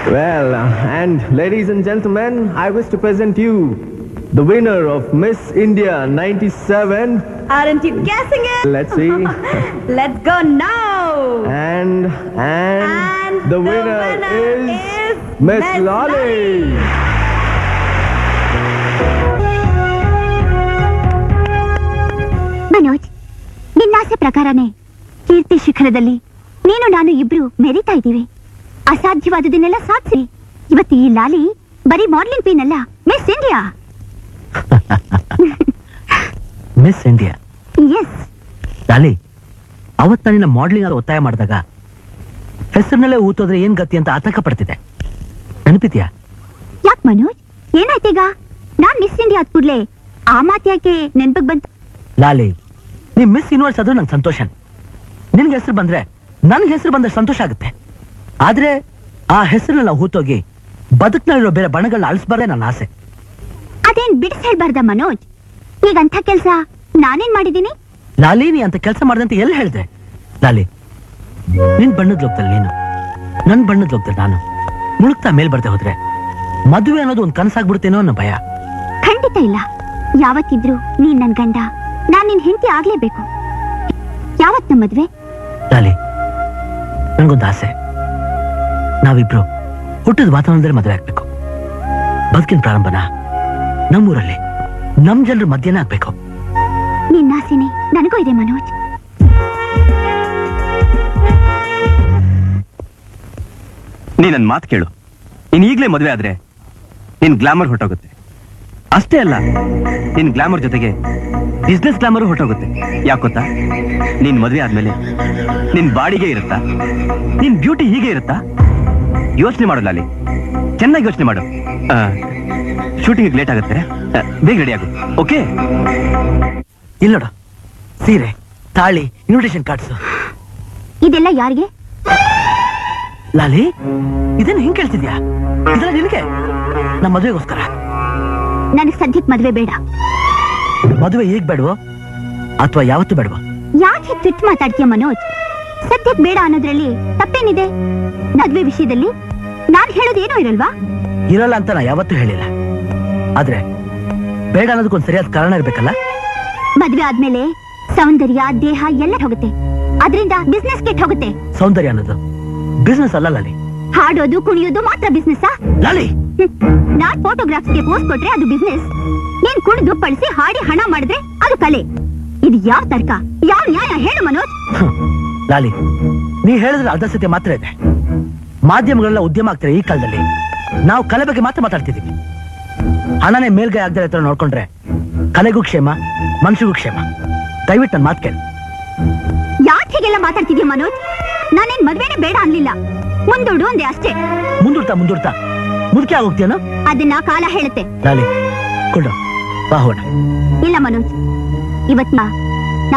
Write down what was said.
Well, and ladies and gentlemen, I wish to present you the winner of Miss India 97. Aren't you guessing it? Let's see. Let's go now. And, and, And the the winner, winner is, is Miss Miss Lolly. Manoj ನಿನ್ನಾಸೆ ಪ್ರಕಾರನೇ ಕೀರ್ತಿ ಶಿಖರದಲ್ಲಿ ನೀನು ನಾನು ಇಬ್ರು ಮೆರಿತಾ ಇದ್ದೀವಿ ಅಸಾಧ್ಯವಾದುದನ್ನೆಲ್ಲ ಸಾಧಿಸಿ ಇವತ್ತು ಈ ಲಾಲಿ ಬರೀ ಮಾಡ್ಲಿಂಗ್ ಪೀನ್ ಅಲ್ಲ ಮಿಸ್ ಇಂಡಿಯಾ ಮಿಸ್ ಇಂಡಿಯಾ ಎಸ್ ಲಾಲಿ ಅವತ್ ನಾನು ನಿನ್ನ ಮಾಡ್ಲಿಂಗ್ ಆದ ಒತ್ತಾಯ ಮಾಡಿದಾಗ ಹೆಸರಿನಲ್ಲೇ ಊತೋದ್ರೆ ಏನ್ ಗತಿ ಅಂತ ಆತಂಕ ಪಡ್ತಿದೆ ನೆನಪಿದ್ಯಾ ಯಾಕ್ ಮನೋಜ್ ಏನಾಯ್ತೀಗ ನಾನ್ ಮಿಸ್ ಇಂಡಿಯಾ ಆದ ಕೂಡ್ಲೆ ಆ ಮಾತ್ ಯಾಕೆ ನೆನ್ಪಗ್ ಬಂತು ಲಾಲಿ ನೀ ಮಿಸ್ ಯೂನಿವರ್ಸ್ ಆದ್ರೂ ನಂಗೆ ಸಂತೋಷ ನಿನ್ಗೆ ಹೆಸರು ಬಂದ್ರೆ ನನ್ಗೆ ಹೆಸರು ಬಂದ್ರೆ ಸಂತೋಷ ಆಗುತ್ತೆ ಆದ್ರೆ ಆ ಹೆಸರನ್ನ ಹೂತೋಗಿ ಬದುಕ್ನಲ್ಲಿರೋ ಬೇರೆ ಬಣಗಳನ್ನ ಅಳಿಸ್ಬಾರ್ದೆ ನನ್ನ ಆಸೆ ಅದೇನ್ ಬಿಡಿಸ್ ಹೇಳ್ಬಾರ್ದ ಮನೋಜ್ ಈಗಂಥ ಕೆಲ್ಸ ನಾನೇನ್ ಮಾಡಿದೀನಿ ಲಾಲಿ ನೀ ಅಂತ ಕೆಲಸ ಮಾಡ್ದಂತ ಎಲ್ಲಿ ಹೇಳ್ದೆ ಲಾಲಿ ನಿನ್ ಬಣ್ಣದ ಲೋಕದಲ್ಲಿ ನೀನು ನನ್ ಬಣ್ಣದ ಲೋಕದಲ್ಲಿ ನಾನು ಮುಳುಗ್ತಾ ಮೇಲ್ ಬರ್ದೆ ಹೋದ್ರೆ ಮದುವೆ ಅನ್ನೋದು ಒಂದ್ ಕನಸಾಗ್ಬಿಡ್ತೇನೋ ಅನ್ನೋ ಭಯ ಖಂಡಿತ ಇಲ್ಲ ಯಾವತ್ತಿದ್ರು ನೀನ್ ನನ್ ಗಂಡ ನಾನ್ ನಿನ್ ಹೆಂಡತಿ ಆಗ್ಲೇಬೇಕು ಯಾವತ್ ನಮ್ಮ ಮದ್ವೆ ಲಾಲಿ ನನ್ಗೊಂದು ಆಸೆ ನಾವಿಬ್ರು ಹುಟ್ಟಿದ ವಾತಾವರಣದಲ್ಲಿ ಮದುವೆ ಆಗ್ಬೇಕು ಬದುಕಿನ ಪ್ರಾರಂಭನ ನಮ್ಮೂರಲ್ಲಿ ನಮ್ ಜನರ ಮಧ್ಯನೇ ಆಗ್ಬೇಕು ನಿನ್ನ ಆಸೆನೆ ನನಗೂ ಇದೆ ಮನೋಜ್ ನೀ ನನ್ ಮಾತು ಕೇಳು ನೀನ್ ಈಗ್ಲೇ ಮದ್ವೆ ಆದ್ರೆ ನಿನ್ ಗ್ಲಾಮರ್ ಹೊಟ್ಟೋಗುತ್ತೆ ಅಷ್ಟೇ ಅಲ್ಲ ನಿನ್ ಗ್ಲಾಮರ್ ಜೊತೆಗೆ ಬಿಸ್ನೆಸ್ ಗ್ಲಾಮರ್ ಹೊಟ್ಟೋಗುತ್ತೆ ಯಾಕೊತ್ತಾ ನೀನ್ ಮದ್ವೆ ಆದ್ಮೇಲೆ ನಿನ್ ಬಾಡಿಗೆ ಇರುತ್ತಾ ನಿನ್ ಬ್ಯೂಟಿ ಹೀಗೆ ಇರುತ್ತಾ ಯೋಚನೆ ಮಾಡಲ್ಲ ಅಲ್ಲಿ ಚೆನ್ನಾಗಿ ಯೋಚನೆ ಮಾಡು ಶೂಟಿಂಗ್ ಲೇಟ್ ಆಗುತ್ತೆ ಆ, ಬೇಗ ರೆಡಿ ಆಗು ಓಕೆ ಇಲ್ಲೋಡ ಸೀರೆ ತಾಳಿ ಇನ್ವಿಟೇಷನ್ ಕಾರ್ಡ್ಸ್ ಇದೆಲ್ಲ ಯಾರಿಗೆ ಲಾಲಿ ಇದನ್ನ ಹಿಂಗ್ ಕೇಳ್ತಿದ್ಯಾ ಇದೆಲ್ಲ ನಿನಗೆ ನಮ್ಮ ಮದುವೆಗೋಸ್ಕರ ನನಗ್ ಸದ್ಯಕ್ ಮದ್ವೆ ಬೇಡ ಮದುವೆ ಈಗ ಬೇಡವೋ ಅಥವಾ ಯಾವತ್ತೂ ಬೇಡವೋ ಯಾಕೆ ತುಟ್ಟು ಮಾತಾಡ್ತೀಯ ಮನೋಜ್ ಸದ್ಯಕ್ ಬೇಡ ಅನ್ನೋದ್ರಲ್ಲಿ ತಪ್ಪೇನಿದೆ ಮದ್ವೆ ವಿಷಯದಲ್ಲಿ ನಾನ್ ಹೇಳೋದೇನೋ ಇರಲ್ವಾ ಇರಲ್ಲ ಅಂತ ನಾ ಯಾವತ್ತೂ ಹೇಳಿಲ್ಲ ಆದ್ರೆ ಬೇಡ ಅನ್ನೋದಕ್ಕೊಂದು ಸರಿಯಾದ ಕಾರಣ ಇರ್ಬೇಕಲ್ಲ ಮದ್ವೆ ಆದ್ಮೇಲೆ ಸೌಂದರ್ಯ ದೇಹ ಎಲ್ಲ ಹೋಗುತ್ತೆ ಅದರಿಂದ ಬಿಸ್ನೆಸ್ ಕೆಟ್ಟ ಹೋಗುತ್ತೆ ಸೌಂದರ್ಯ ಅನ್ನೋದು ಬಿಸ್ನೆಸ್ ಅಲ್ಲ ಲಾಲಿ ಹಾಡೋದು ಕುಣಿಯೋದು ಮಾತ್ರ ಬಿಸ್ನೆಸ್ ಲಾಲಿ ನಾನ್ ಫೋಟೋಗ್ರಾಫ್ಸ್ಗೆ ಪೋಸ್ಟ್ ಕೊಟ್ರೆ ಅದು ಬಿಸ್ನೆಸ್ ನೀನ್ ಕುಣಿದು ಪಳಿಸಿ ಹಾಡಿ ಹಣ ಮಾಡಿದ್ರೆ ಅದು ಕಲೆ ಇದು ಯಾವ ತರ್ಕ ಯಾವ ನ್ಯಾಯ ಹೇಳು ಮನೋಜ್ ಹ್ಮ್. ಲಾಲಿ ನೀ ಹೇಳಿದ್ರೆ ಅರ್ಧ ಸತ್ಯ ಮಾತ್ರ ಇದೆ ಮಾಧ್ಯಮಗಳೆಲ್ಲ ಉದ್ಯಮ ಆಗ್ತಾರೆ ಈ ಕಾಲದಲ್ಲಿ ನಾವು ಕಲೆ ಬಗ್ಗೆ ಮಾತ್ರ ಮಾತಾಡ್ತಿದೀವಿ ಹಣನೇ ಮೇಲ್ಗೈ ಆಗದೆ ಹತ್ರ ನೋಡ್ಕೊಂಡ್ರೆ ಕಲೆಗೂ ಕ್ಷೇಮ ಮನುಷ್ಯಗೂ ಕ್ಷೇಮ ದಯವಿಟ್ಟು ನನ್ನ ಮಾತು ಕೇಳಿ ಯಾಕೆ ಹೀಗೆಲ್ಲ ಮಾತಾಡ್ತಿದ್ಯಾ ಮನೋಜ್ ನಾನೇನ್ ಮದ್ವೆನೇ ಬೇಡ ಅನ್ಲಿಲ್ಲ ಮುಂದೂಡು ಅಂದೆ ಅಷ್ಟೇ ಮುಂದುಡ್ತಾ ಮುಂದುಡ್ತಾ ಮುದುಕಿ ಆಗೋಗ್ತೀಯನ ಅದನ್ನ ಕಾಲ ಹೇಳುತ್ತೆ ಲಾಲಿ ಕೊಡು ಬಾ ಹೋಣ ಇಲ್ಲ ಮನೋಜ್ ಇವತ್ ನಾ